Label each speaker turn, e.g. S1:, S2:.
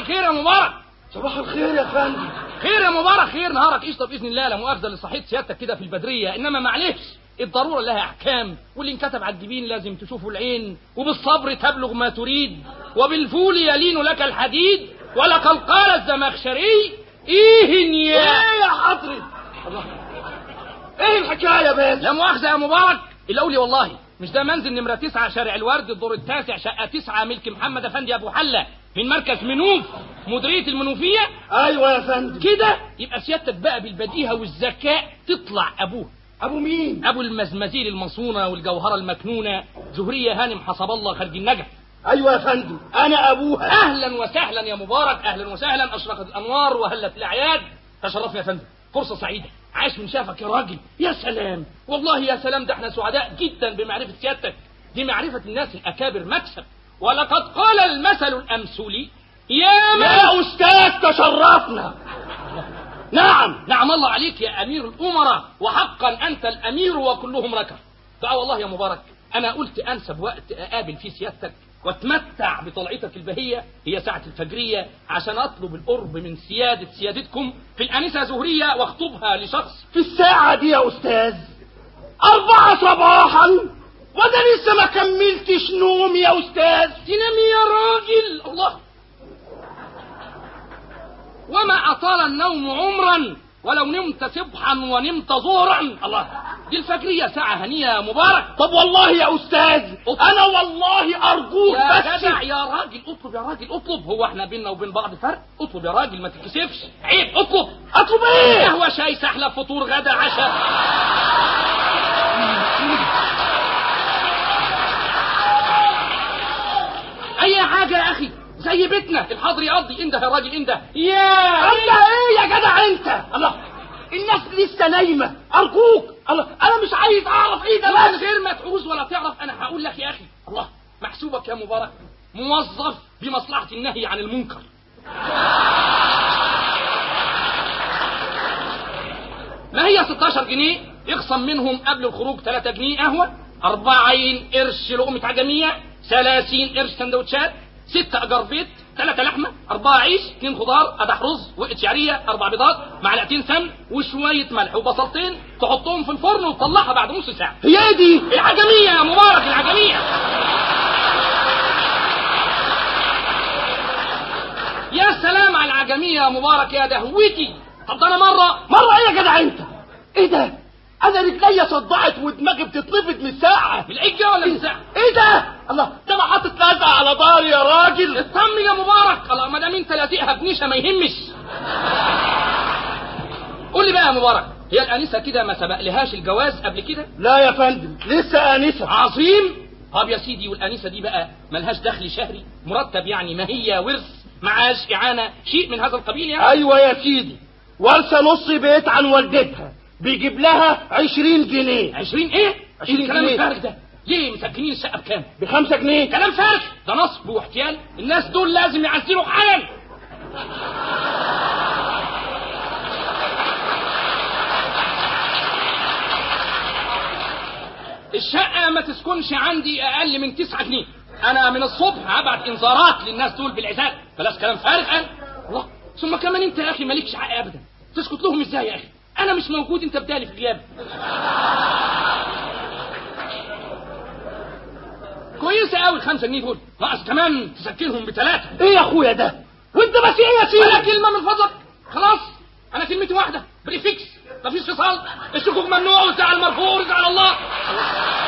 S1: الخير يا مبارك
S2: صباح الخير يا فندم
S1: خير يا مبارك خير نهارك قشطه باذن الله لا مؤاخذه اللي صحيت سيادتك كده في البدريه انما معلش الضروره لها احكام واللي انكتب على الجبين لازم تشوفه العين وبالصبر تبلغ ما تريد وبالفول يلين لك الحديد ولقد قال الزمخشري ايه يا
S2: ايه يا حضري الله ايه الحكايه بس
S1: لا مؤاخذه يا مبارك الاولي والله مش ده منزل نمرة تسعة شارع الورد الدور التاسع شقة تسعة ملك محمد أفندي أبو حلة من مركز منوف مديرية المنوفية
S2: ايوه يا فندم
S1: كده يبقى سيادتك بقى بالبديهة والذكاء تطلع أبوه
S2: ابو مين
S1: أبو المزمزيل المصونة والجوهرة المكنونة زهرية هانم حسب الله خارج النجف
S2: ايوه يا فندم انا ابوها
S1: أهلا وسهلا يا مبارك أهلا وسهلا أشرقت الأنوار وهلت الأعياد تشرفنا يا فندم فرصة سعيدة عاش من شافك يا راجل يا سلام والله يا سلام ده احنا سعداء جدا بمعرفة سيادتك دي معرفة الناس الأكابر مكسب ولقد قال المثل الأمثلي يا من
S2: يا استاذ تشرفنا نعم
S1: نعم الله عليك يا أمير الأمراء وحقا أنت الأمير وكلهم ركب دعا والله يا مبارك أنا قلت أنسب وقت أقابل فيه سيادتك واتمتع بطلعتك البهية هي ساعة الفجرية عشان أطلب القرب من سيادة سيادتكم في الأنسة زهرية واخطبها لشخص
S2: في الساعة دي يا أستاذ أربعة صباحا وأنا لسه ما كملتش نوم يا أستاذ
S1: تنام يا راجل الله وما أطال النوم عمرا ولو نمت صبحا ونمت ظهرا الله دي الفجرية ساعة هنية يا مبارك
S2: طب والله يا أستاذ أنا والله أرجوك
S1: يا
S2: بس
S1: جدع يا راجل اطلب يا راجل اطلب هو احنا بينا وبين بعض فرق اطلب يا راجل ما تتكسفش عيب اطلب
S2: أطلب إيه
S1: قهوة شاي سحلب فطور غدا عشاء اي حاجة يا اخي زي بيتنا الحاضر يقضي انده يا راجل انده يا
S2: أنت إيه يا جدع أنت الله الناس لسه نايمة أرجوك الله أنا مش عايز أعرف إيه ده
S1: من
S2: بس
S1: غير ما تعوز ولا تعرف انا هقول لك يا اخي الله محسوبك يا مبارك موظف بمصلحة النهي عن المنكر ما هي 16 جنيه يخصم منهم قبل الخروج 3 جنيه قهوة 40 قرش لقمة عجمية 30 قرش سندوتشات 6 اجار بيت 3 لحمة 4 عيش 2 خضار قدح رز وقت شعرية 4 بيضات معلقتين سمن وشوية ملح وبصلتين تحطهم في الفرن وتطلعها بعد نص ساعة
S2: هي إيه دي
S1: العجمية يا مبارك العجمية يا سلام على العجمية يا مبارك يا دهوتي طب ده انا مرة
S2: مرة إيه يا جدع أنت إيه ده أنا رجليا صدعت ودماغي بتتنفض من الساعة
S1: بالعجة ولا بالساعة
S2: إيه ده الله ده أنا حاطط لزقة على ضهري يا راجل
S1: اطمن يا مبارك الله ما دام انت لازقها بنيشة ما يهمش قول لي بقى يا مبارك هي الانسه كده ما سبق لهاش الجواز قبل كده
S2: لا يا فندم لسه آنسة
S1: عظيم طب يا سيدي والانسه دي بقى ملهاش دخل شهري مرتب يعني ما هي ورث معاش اعانه شيء من هذا القبيل يعني
S2: أيوة يا سيدي ورثة نص بيت عن والدتها بيجيب لها عشرين جنيه
S1: 20 ايه؟ ايه
S2: 20
S1: الكلام
S2: جنيه.
S1: الفارغ ده؟ ليه مسكنين الشقه بكام؟
S2: بخمسة جنيه
S1: كلام فارغ ده نصب واحتيال الناس دول لازم يعزلوا حالا الشقة ما تسكنش عندي أقل من تسعة جنيه أنا من الصبح هبعت إنذارات للناس دول بالعزال بلاش كلام فارغ أنا الله ثم كمان أنت يا أخي مالكش حق أبدا تسكت لهم إزاي يا أخي أنا مش موجود أنت بدالي في غيابي كويسة أوي الخمسة جنيه دول ناقص كمان تسكنهم بثلاثة
S2: ايه يا اخويا ده وانت بس ايه يا
S1: ولا
S2: سيدي
S1: كلمة من فضلك خلاص أنا كلمتي واحدة بريفكس مفيش فصال الشكوك ممنوع والزعل مرفوع ورزق على الله